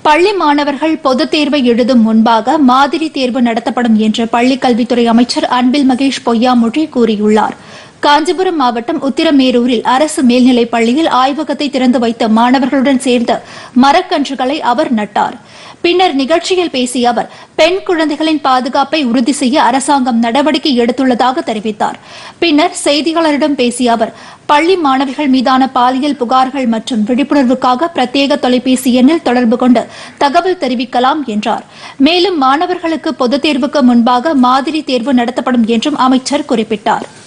பள்ளி மாணவர்கள் பொதுத் தேர்வை எழுதும் முன்பாக மாதிரி தேர்வு நடத்தப்படும் என்று பள்ளிக் கல்வித்துறை அமைச்சர் அன்பில் மகேஷ் பொய்யாமொழி கூறியுள்ளார் காஞ்சிபுரம் மாவட்டம் உத்திரமேரூரில் அரசு மேல்நிலைப் பள்ளியில் ஆய்வகத்தை திறந்து வைத்த மாணவர்களுடன் சேர்ந்து மரக்கன்றுகளை அவர் நட்டார் பின்னர் நிகழ்ச்சியில் பேசிய அவர் பெண் குழந்தைகளின் பாதுகாப்பை உறுதி செய்ய அரசாங்கம் நடவடிக்கை எடுத்துள்ளதாக தெரிவித்தார் பின்னர் செய்தியாளரிடம் பேசிய அவர் பள்ளி மாணவிகள் மீதான பாலியல் புகார்கள் மற்றும் விழிப்புணர்வுக்காக பிரத்யேக தொலைபேசி எண்ணில் தொடர்பு கொண்டு தகவல் தெரிவிக்கலாம் என்றார் மேலும் மாணவர்களுக்கு பொதுத் தேர்வுக்கு முன்பாக மாதிரி தேர்வு நடத்தப்படும் என்றும் அமைச்சர் குறிப்பிட்டார்